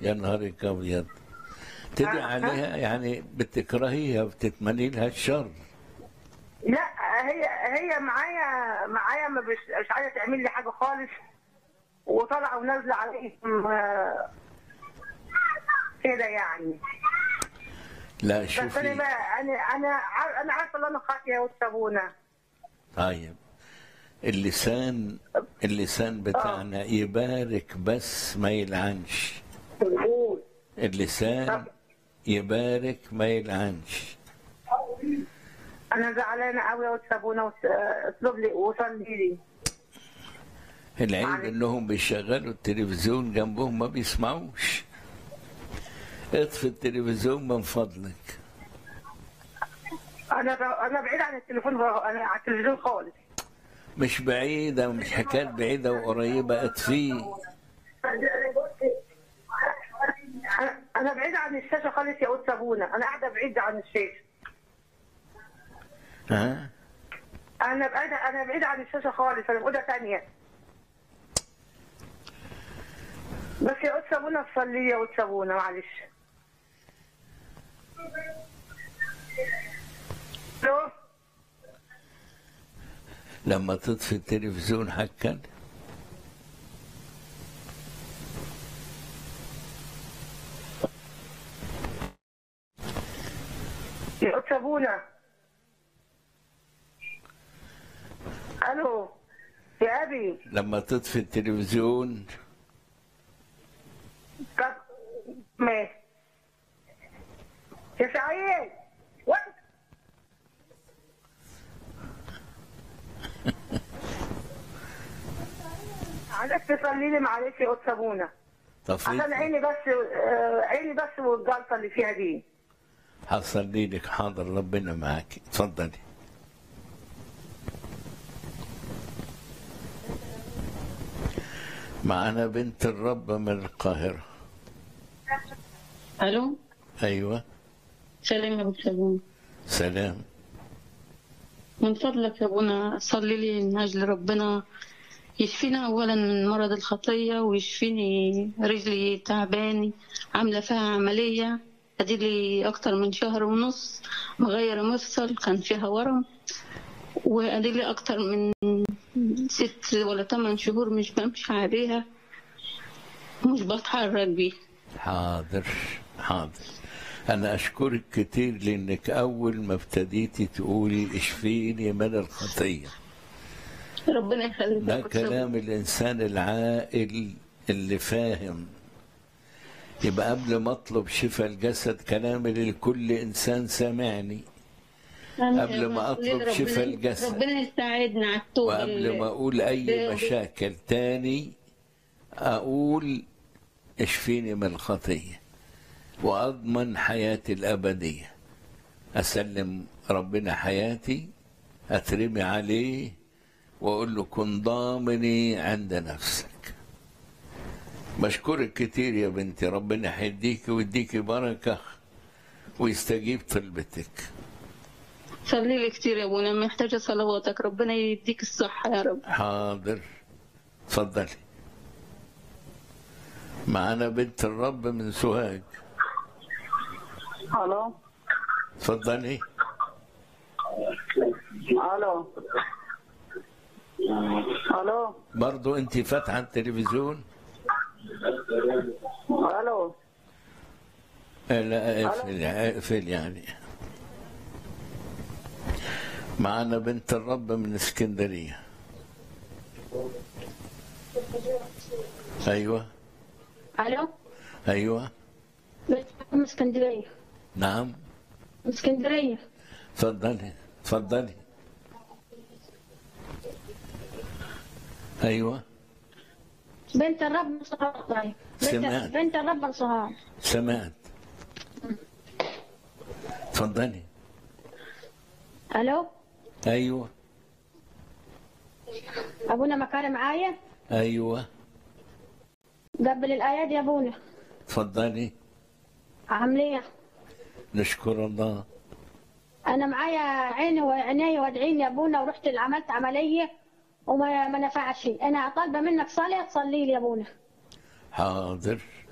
يا نهارك ابيض تدعي آه. عليها يعني بتكرهيها بتتمني لها الشر لا هي هي معايا معايا ما مش مش عايزه تعمل لي حاجه خالص وطالعه ونازله عليهم آه، كده يعني لا بس انا شوفي بقى انا انا عار- انا عارفه ان انا خاطيه وتسابونا طيب اللسان اللسان بتاعنا يبارك بس ما يلعنش اللسان يبارك ما يلعنش انا زعلانه قوي وتسابونا اطلب لي وصلي لي العيب معلش. انهم بيشغلوا التلفزيون جنبهم ما بيسمعوش اطفي التلفزيون من فضلك انا ب- انا بعيد عن التليفون انا على التلفزيون خالص مش بعيدة مش حكاية بعيدة وقريبة اطفيه انا انا بعيد عن الشاشه خالص يا قدس ابونا انا قاعده بعيد عن الشاشه ها انا بعيد انا بعيد عن الشاشه خالص انا في اوضه ثانيه بس يا قدس ابونا تصلي يا قدس ابونا معلش الو لما تطفي التلفزيون حكا يا قدس ابونا الو يا ابي لما تطفي التلفزيون طب ماشي يا سعيد وقت عايزك تصلي لي معلش يا قدس ابونا عشان طفيت عيني بس آه، عيني بس والجلطه اللي فيها دي هصلي لك حاضر ربنا معاك اتفضلي معنا بنت الرب من القاهرة الو أيوة سلام يا ابو سلام سلام من فضلك يا ابونا صلي لي من اجل ربنا يشفينا اولا من مرض الخطيه ويشفيني رجلي تعباني عامله فيها عمليه ادي لي اكتر من شهر ونص مغيره مفصل كان فيها ورم وادي لي اكتر من ست ولا ثمان شهور مش بمشي عليها مش بتحرك بيه حاضر حاضر أنا أشكرك كتير لأنك أول ما ابتديتي تقولي اشفيني من الخطية ربنا يخليك ده يا أبو سلام. كلام الإنسان العاقل اللي فاهم يبقى قبل ما أطلب شفاء الجسد كلامي لكل إنسان سامعني أنا قبل ما أطلب ربنا- شفاء الجسد. ربنا يساعدنا على التوبة وقبل ما أقول أي ب- مشاكل تاني أقول اشفيني من الخطية وأضمن حياتي الأبدية أسلم ربنا حياتي أترمي عليه وأقول له كن ضامني عند نفسك بشكرك كتير يا بنتي ربنا هيديكي ويديكي بركة ويستجيب طلبتك صلي لي كتير يا ابونا محتاجة صلواتك ربنا يديك الصحة يا رب حاضر اتفضلي معانا بنت الرب من سوهاج الو اتفضلي الو الو برضو انت فاتحه التلفزيون الو آه، لا اقفل اقفل يعني معانا بنت الرب من اسكندريه ايوه الو ايوه من اسكندرية نعم من اسكندرية اتفضلي اتفضلي ايوه بنت الرب من صهار طيب سمعت. بنت, بنت الرب من صهار سمعت اتفضلي الو ايوه ابونا مكارم معايا ايوه قبل الايات يا ابونا اتفضلي عامليه نشكر الله انا معايا عيني وعيني وادعيني يا ابونا ورحت عملت عمليه وما ما نفعش انا طالبه منك صلاه تصلي لي يا ابونا حاضر